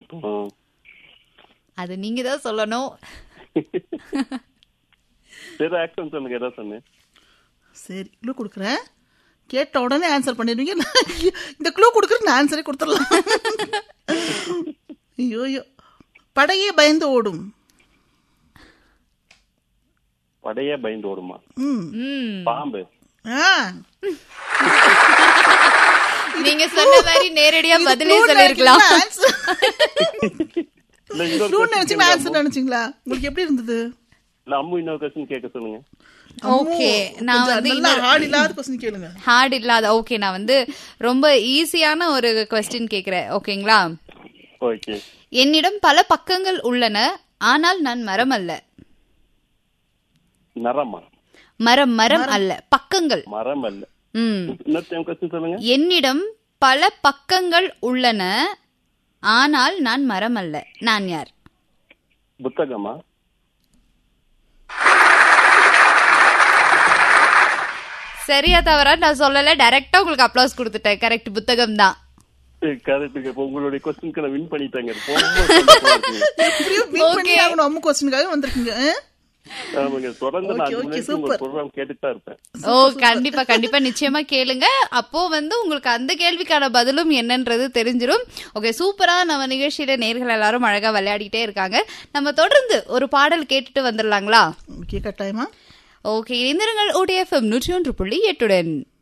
ம். அது நீங்க தான் சொல்லணும் சரி ஆக்ஷன் சொல்லுங்க ஏதாவது சொன்னேன் சரி க்ளூ கொடுக்குறேன் கேட்ட உடனே ஆன்சர் பண்ணிடுவீங்க நான் இந்த க்ளூ கொடுக்குறது நான் ஆன்சரே கொடுத்துடலாம் ஐயோ ஐயோ படையே பயந்து ஓடும் படையே பயந்து ஓடுமா ம் ம் பாம்பு ஆ நீங்க சொன்ன மாதிரி நேரடியா இது பதிலே clue சொல்லிருக்கலாம் நினைச்சீங்களா answer? இல்ல இன்னொரு clue question நினைச்சீங்களா கேளுங்க, ஆன்சர் அம்மு. நினைச்சீங்களா உங்களுக்கு எப்படி இருந்தது இல்ல அம்மு இன்னொரு கொஸ்டின் கேட்க சொல்லுங்க ஓகே நான் கொஞ்சம் வந்து நல்லா ஹார்ட் இல்லாத கொஸ்டின் கேளுங்க ஹார்ட் இல்லாத ஓகே நான் வந்து ரொம்ப ஈஸியான ஒரு கொஸ்டின் கேக்குறேன் ஓகேங்களா ஓகே என்னிடம் பல பக்கங்கள் உள்ளன ஆனால் நான் மரம் அல்ல நரமா மரம் மரம் அல்ல பக்கங்கள் மரம் அல்ல ம் இன்னொரு டைம் கொஸ்டின் சொல்லுங்க என்னிடம் பல பக்கங்கள் உள்ளன ஆனால் நான் மரம் அல்ல நான் யார் புத்தகமா சரியா தவறா நான் சொல்லல டைரக்டா உங்களுக்கு அப்ளாஸ் கொடுத்துட்டேன் கரெக்ட் புத்தகம் தான் கரெக்டுங்க இப்போ உங்களுடைய கொஸ்டினுக்கு நான் வின் பண்ணிட்டேங்க ரொம்ப சந்தோஷமா இருக்குங்க. எப்படியும் win பண்ணி ஆகணும் அம்மு கொஸ்டினுக்காக வந்திருக்கீங்க ஆ? ஆமாங்க தொடர்ந்து நான் Okay, okay, முன்னாடி உங்க super. ப்ரோக்ராம் கேட்டுட்டு தான் இருப்பேன் ஓ கண்டிப்பா கண்டிப்பா நிச்சயமா கேளுங்க அப்போ வந்து உங்களுக்கு அந்த கேள்விக்கான பதிலும் என்னன்றது தெரிஞ்சிரும் ஓகே சூப்பரா நம்ம நிகழ்ச்சியில நேர்கள் எல்லாரும் அழகா விளையாடிட்டே இருக்காங்க நம்ம தொடர்ந்து ஒரு பாடல் கேட்டுட்டு வந்துடலாங்களா ஓகே கட்டாயமா ஓகே இணைந்திருங்கள் ஓடிஎஃப்எம் நூற்றி ஒன்று புள்ளி எட்டுடன்